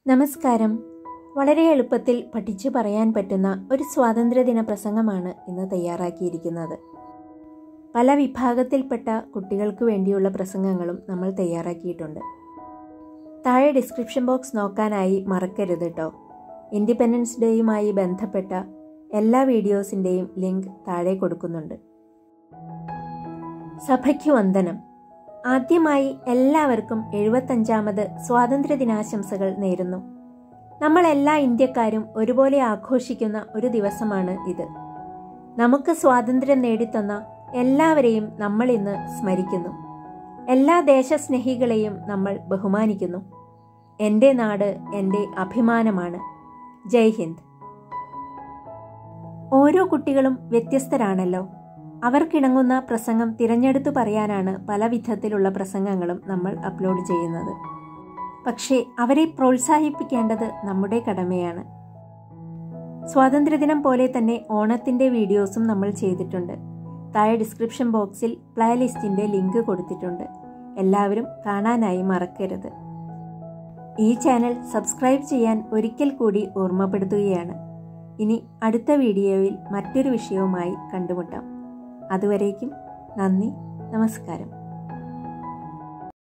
നമസ്കാരം വളരെ എളുപ്പത്തിൽ പഠിച്ചു പറയാൻ പറ്റുന്ന ഒരു സ്വാതന്ത്ര്യദിന പ്രസംഗമാണ് ഇന്ന് തയ്യാറാക്കിയിരിക്കുന്നത് പല വിഭാഗത്തിൽപ്പെട്ട കുട്ടികൾക്ക് വേണ്ടിയുള്ള പ്രസംഗങ്ങളും നമ്മൾ തയ്യാറാക്കിയിട്ടുണ്ട് താഴെ ഡിസ്ക്രിപ്ഷൻ ബോക്സ് നോക്കാനായി മറക്കരുത് കേട്ടോ ഇൻഡിപെൻഡൻസ് ഡേയുമായി ബന്ധപ്പെട്ട എല്ലാ വീഡിയോസിൻ്റെയും ലിങ്ക് താഴെ കൊടുക്കുന്നുണ്ട് സഭയ്ക്ക് വന്ദനം ആദ്യമായി എല്ലാവർക്കും എഴുപത്തഞ്ചാമത് സ്വാതന്ത്ര്യദിനാശംസകൾ നേരുന്നു നമ്മൾ എല്ലാ ഇന്ത്യക്കാരും ഒരുപോലെ ആഘോഷിക്കുന്ന ഒരു ദിവസമാണ് ഇത് നമുക്ക് സ്വാതന്ത്ര്യം നേടിത്തന്ന എല്ലാവരെയും നമ്മൾ ഇന്ന് സ്മരിക്കുന്നു എല്ലാ ദേശസ്നേഹികളെയും നമ്മൾ ബഹുമാനിക്കുന്നു എൻ്റെ നാട് എൻ്റെ അഭിമാനമാണ് ജയ് ഹിന്ദ് ഓരോ കുട്ടികളും വ്യത്യസ്തരാണല്ലോ അവർക്കിണങ്ങുന്ന പ്രസംഗം തിരഞ്ഞെടുത്തു പറയാനാണ് പല വിധത്തിലുള്ള പ്രസംഗങ്ങളും നമ്മൾ അപ്ലോഡ് ചെയ്യുന്നത് പക്ഷേ അവരെ പ്രോത്സാഹിപ്പിക്കേണ്ടത് നമ്മുടെ കടമയാണ് സ്വാതന്ത്ര്യദിനം പോലെ തന്നെ ഓണത്തിൻ്റെ വീഡിയോസും നമ്മൾ ചെയ്തിട്ടുണ്ട് താഴെ ഡിസ്ക്രിപ്ഷൻ ബോക്സിൽ പ്ലേലിസ്റ്റിൻ്റെ ലിങ്ക് കൊടുത്തിട്ടുണ്ട് എല്ലാവരും കാണാനായി മറക്കരുത് ഈ ചാനൽ സബ്സ്ക്രൈബ് ചെയ്യാൻ ഒരിക്കൽ കൂടി ഓർമ്മപ്പെടുത്തുകയാണ് ഇനി അടുത്ത വീഡിയോയിൽ മറ്റൊരു വിഷയവുമായി കണ്ടുമുട്ടാം അതുവരേക്കും നന്ദി നമസ്കാരം